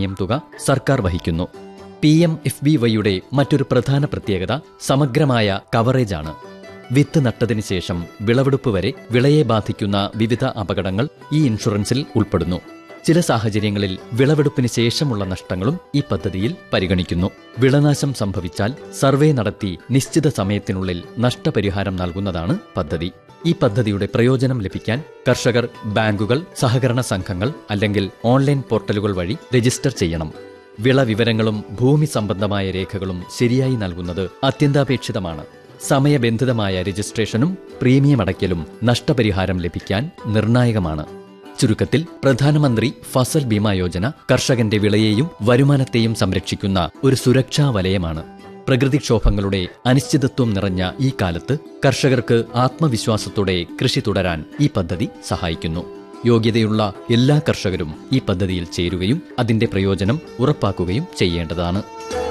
premium തുക സർക്കാർ വഹിക്കുന്നു പി എം എഫ് ബി വൈയുടെ മറ്റൊരു പ്രധാന പ്രത്യേകത സമഗ്രമായ കവറേജാണ് വിത്ത് നട്ടതിന് ശേഷം വിളവെടുപ്പ് വരെ വിളയെ ബാധിക്കുന്ന വിവിധ അപകടങ്ങൾ ഈ ഇൻഷുറൻസിൽ ഉൾപ്പെടുന്നു ചില സാഹചര്യങ്ങളിൽ വിളവെടുപ്പിന് ശേഷമുള്ള നഷ്ടങ്ങളും ഈ പദ്ധതിയിൽ പരിഗണിക്കുന്നു വിളനാശം സംഭവിച്ചാൽ സർവേ നടത്തി നിശ്ചിത സമയത്തിനുള്ളിൽ നഷ്ടപരിഹാരം നൽകുന്നതാണ് പദ്ധതി ഈ പദ്ധതിയുടെ പ്രയോജനം ലഭിക്കാൻ കർഷകർ ബാങ്കുകൾ സഹകരണ സംഘങ്ങൾ അല്ലെങ്കിൽ ഓൺലൈൻ പോർട്ടലുകൾ വഴി രജിസ്റ്റർ ചെയ്യണം വിള വിവരങ്ങളും ഭൂമി സംബന്ധമായ രേഖകളും ശരിയായി നൽകുന്നത് അത്യന്താപേക്ഷിതമാണ് സമയബന്ധിതമായ രജിസ്ട്രേഷനും പ്രീമിയം അടയ്ക്കലും നഷ്ടപരിഹാരം ലഭിക്കാൻ നിർണായകമാണ് ചുരുക്കത്തിൽ പ്രധാനമന്ത്രി ഫസൽ ബീമാ യോജന കർഷകന്റെ വിളയെയും വരുമാനത്തെയും സംരക്ഷിക്കുന്ന ഒരു സുരക്ഷാ വലയമാണ് പ്രകൃതിക്ഷോഭങ്ങളുടെ അനിശ്ചിതത്വം നിറഞ്ഞ ഈ കാലത്ത് കർഷകർക്ക് ആത്മവിശ്വാസത്തോടെ കൃഷി തുടരാൻ ഈ പദ്ധതി സഹായിക്കുന്നു യോഗ്യതയുള്ള എല്ലാ കർഷകരും ഈ പദ്ധതിയിൽ ചേരുകയും അതിന്റെ പ്രയോജനം ഉറപ്പാക്കുകയും ചെയ്യേണ്ടതാണ്